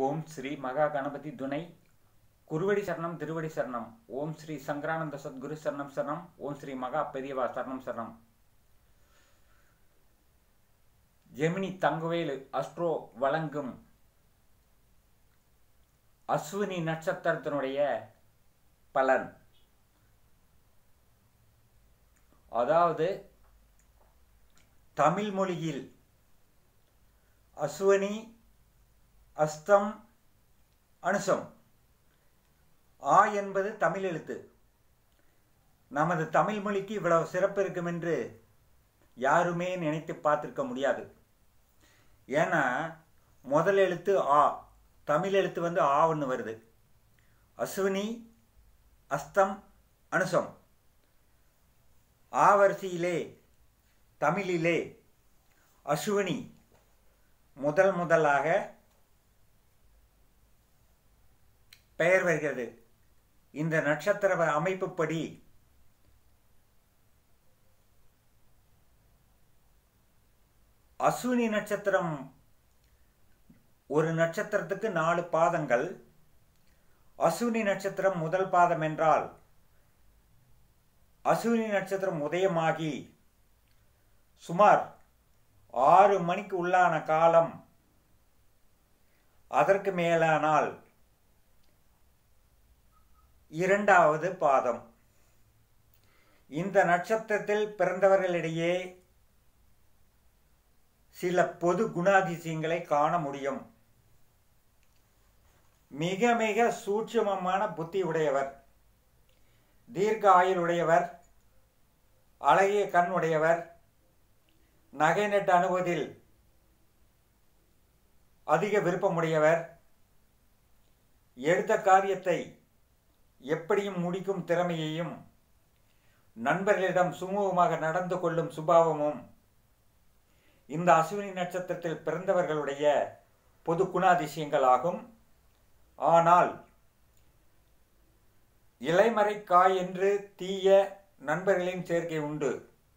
ஓம் ஸ்ரீ மகா கணபதி துணை குருவடி சரணம் திருவடி சரணம் ஓம் ஸ்ரீ சங்கரானந்த சத்குரு சரணம் சரணம் ஓம் ஸ்ரீ மகா பெரியவா சரணம் சரணம் ஜெமினி தங்கவேலு அஸ்ட்ரோ வழங்கும் அஸ்வினி நட்சத்திரத்தினுடைய பலன் அதாவது தமிழ் மொழியில் அஸ்வினி அஸ்தம் அனுசம் ஆ என்பது தமிழ் எழுத்து நமது தமிழ் மொழிக்கு இவ்வளவு சிறப்பு இருக்கும் என்று யாருமே நினைத்து பார்த்துருக்க முடியாது ஏன்னா முதல் எழுத்து ஆ தமிழ் எழுத்து வந்து ஆ ஒன்று வருது அஸ்வினி அஸ்தம் அனுசம் ஆ வரிசையிலே தமிழிலே அஸ்வினி முதல் முதலாக பெயர் வருகிறது இந்த நட்சத்திர அமைப்புப்படி அஸ்வினி நட்சத்திரம் ஒரு நட்சத்திரத்துக்கு நாலு பாதங்கள் அஸ்வினி நட்சத்திரம் முதல் பாதம் என்றால் அஸ்வினி நட்சத்திரம் உதயமாகி சுமார் ஆறு மணிக்கு உள்ளான காலம் அதற்கு மேலானால் இரண்டாவது பாதம் இந்த நட்சத்திரத்தில் பிறந்தவர்களிடையே சில பொது குணாதிசயங்களை காண முடியும் மிக மிக சூட்சமமான புத்தி உடையவர் தீர்க்க ஆயுளுடையவர் அழகிய கண் உடையவர் நகை நெட் அணுவதில் அதிக விருப்பமுடையவர் எடுத்த காரியத்தை எப்படியும் முடிக்கும் திறமையையும் நண்பர்களிடம் சுமூகமாக நடந்து கொள்ளும் சுபாவமும் இந்த அஸ்வினி நட்சத்திரத்தில் பிறந்தவர்களுடைய பொது குணாதிசயங்கள் ஆகும் ஆனால் இலைமறை காய் என்று தீய நண்பர்களின் சேர்க்கை உண்டு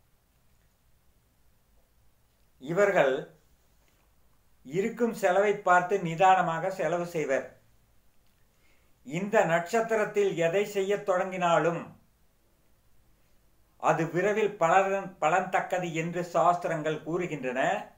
இவர்கள் இருக்கும் செலவை பார்த்து நிதானமாக செலவு செய்வர் இந்த நட்சத்திரத்தில் எதை செய்ய தொடங்கினாலும் அது விரைவில் பலன் பலன் தக்கது என்று சாஸ்திரங்கள் கூறுகின்றன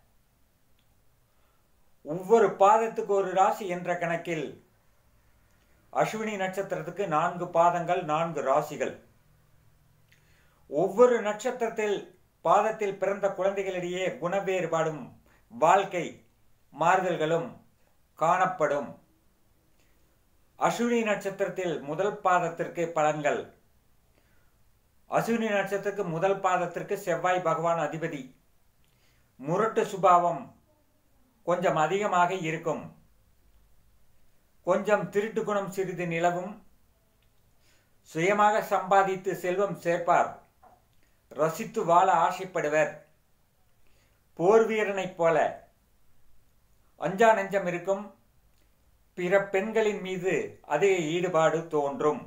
ஒவ்வொரு பாதத்துக்கு ஒரு ராசி என்ற கணக்கில் அஸ்வினி நட்சத்திரத்துக்கு நான்கு பாதங்கள் நான்கு ராசிகள் ஒவ்வொரு நட்சத்திரத்தில் பாதத்தில் பிறந்த குழந்தைகளிடையே குண வேறுபாடும் வாழ்க்கை மாறுதல்களும் காணப்படும் அஸ்வினி நட்சத்திரத்தில் முதல் பாதத்திற்கு பலன்கள் அஸ்வினி நட்சத்திரத்துக்கு முதல் பாதத்திற்கு செவ்வாய் பகவான் அதிபதி முரட்டு சுபாவம் கொஞ்சம் அதிகமாக இருக்கும் கொஞ்சம் திருட்டு குணம் சிறிது நிலவும் சுயமாக சம்பாதித்து செல்வம் சேர்ப்பார் ரசித்து வாழ ஆசைப்படுவர் போர் வீரனைப் போல அஞ்சா நெஞ்சம் இருக்கும் பிற பெண்களின் மீது அதிக ஈடுபாடு தோன்றும்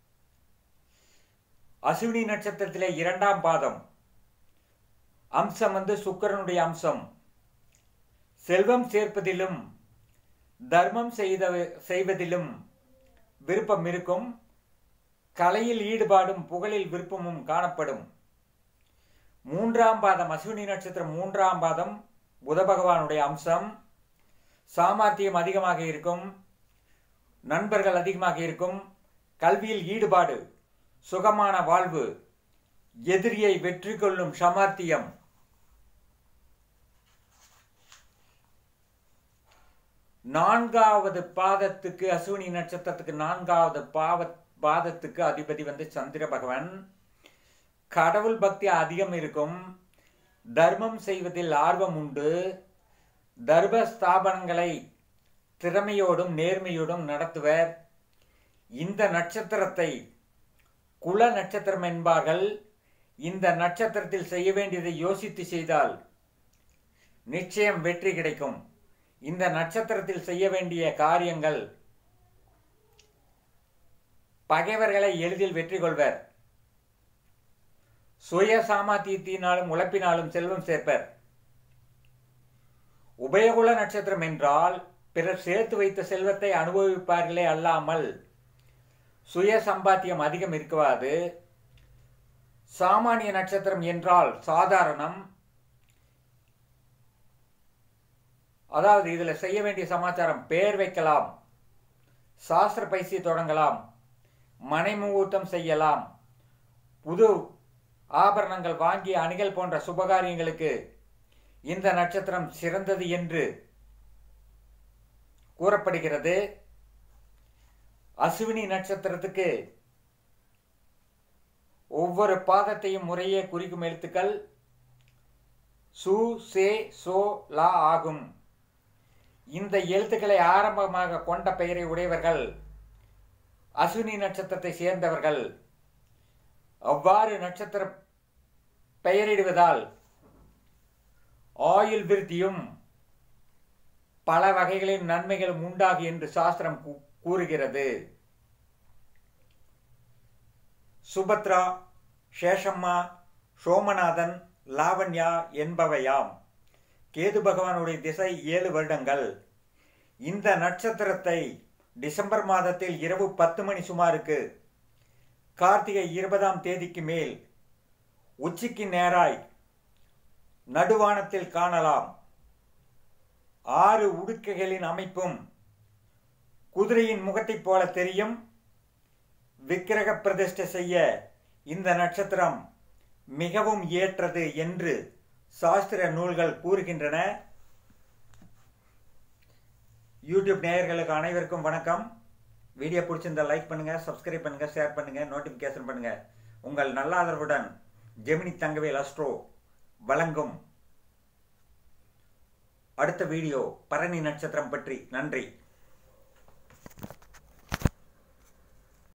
அஸ்வினி நட்சத்திரத்திலே இரண்டாம் பாதம் அம்சம் வந்து சுக்கரனுடைய அம்சம் செல்வம் சேர்ப்பதிலும் தர்மம் செய்த செய்வதிலும் விருப்பம் இருக்கும் கலையில் ஈடுபாடும் புகழில் விருப்பமும் காணப்படும் மூன்றாம் பாதம் அஸ்வினி நட்சத்திரம் மூன்றாம் பாதம் புத பகவானுடைய அம்சம் சாமர்த்தியம் அதிகமாக இருக்கும் நண்பர்கள் அதிகமாக இருக்கும் கல்வியில் ஈடுபாடு சுகமான வாழ்வு எதிரியை வெற்றி கொள்ளும் சமார்த்தியம் நான்காவது பாதத்துக்கு அஸ்வினி நட்சத்திரத்துக்கு நான்காவது பாவ பாதத்துக்கு அதிபதி வந்து சந்திர பகவான் கடவுள் பக்தி அதிகம் இருக்கும் தர்மம் செய்வதில் ஆர்வம் உண்டு தர்ம ஸ்தாபனங்களை திறமையோடும் நேர்மையோடும் நடத்துவர் இந்த நட்சத்திரத்தை குல நட்சத்திரம் என்பார்கள் இந்த நட்சத்திரத்தில் செய்ய வேண்டியதை யோசித்து செய்தால் நிச்சயம் வெற்றி கிடைக்கும் இந்த நட்சத்திரத்தில் செய்ய வேண்டிய காரியங்கள் பகைவர்களை எளிதில் வெற்றி கொள்வர் சுய சாமர்த்தியத்தினாலும் உழைப்பினாலும் செல்வம் சேர்ப்பர் உபயகுல நட்சத்திரம் என்றால் பிறர் சேர்த்து வைத்த செல்வத்தை அனுபவிப்பார்களே அல்லாமல் சுய சம்பாத்தியம் அதிகம் இருக்காது சாமானிய நட்சத்திரம் என்றால் சாதாரணம் அதாவது இதில் செய்ய வேண்டிய சமாச்சாரம் பெயர் வைக்கலாம் சாஸ்திர பயிற்சி தொடங்கலாம் மனைமுகூர்த்தம் செய்யலாம் புது ஆபரணங்கள் வாங்கி அணிகள் போன்ற சுபகாரியங்களுக்கு இந்த நட்சத்திரம் சிறந்தது என்று கூறப்படுகிறது அசுவினி நட்சத்திரத்துக்கு ஒவ்வொரு பாதத்தையும் முறையே குறிக்கும் எழுத்துக்கள் சு சே சோ லா ஆகும் இந்த எழுத்துக்களை ஆரம்பமாக கொண்ட பெயரை உடையவர்கள் அசுவினி நட்சத்திரத்தை சேர்ந்தவர்கள் அவ்வாறு நட்சத்திர பெயரிடுவதால் ஆயுள் விருத்தியும் பல வகைகளின் நன்மைகளும் உண்டாகும் என்று சாஸ்திரம் கூறுகிறது சுபத்ரா சேஷம்மா சோமநாதன் லாவண்யா என்பவையாம் கேது பகவானுடைய திசை ஏழு வருடங்கள் இந்த நட்சத்திரத்தை டிசம்பர் மாதத்தில் இரவு பத்து மணி சுமாருக்கு கார்த்திகை இருபதாம் தேதிக்கு மேல் உச்சிக்கு நேராய் நடுவானத்தில் காணலாம் ஆறு உடுக்கைகளின் அமைப்பும் குதிரையின் முகத்தைப் போல தெரியும் விக்கிரக பிரதிஷ்டை செய்ய இந்த நட்சத்திரம் மிகவும் ஏற்றது என்று சாஸ்திர நூல்கள் கூறுகின்றன யூடியூப் நேயர்களுக்கு அனைவருக்கும் வணக்கம் வீடியோ பிடிச்சிருந்தா லைக் பண்ணுங்க சப்ஸ்கிரைப் பண்ணுங்க ஷேர் பண்ணுங்க நோட்டிபிகேஷன் பண்ணுங்க உங்கள் நல்ல ஆதரவுடன் ஜெமினி தங்கவேல் அஸ்ட்ரோ வழங்கும் அடுத்த வீடியோ பரணி நட்சத்திரம் பற்றி நன்றி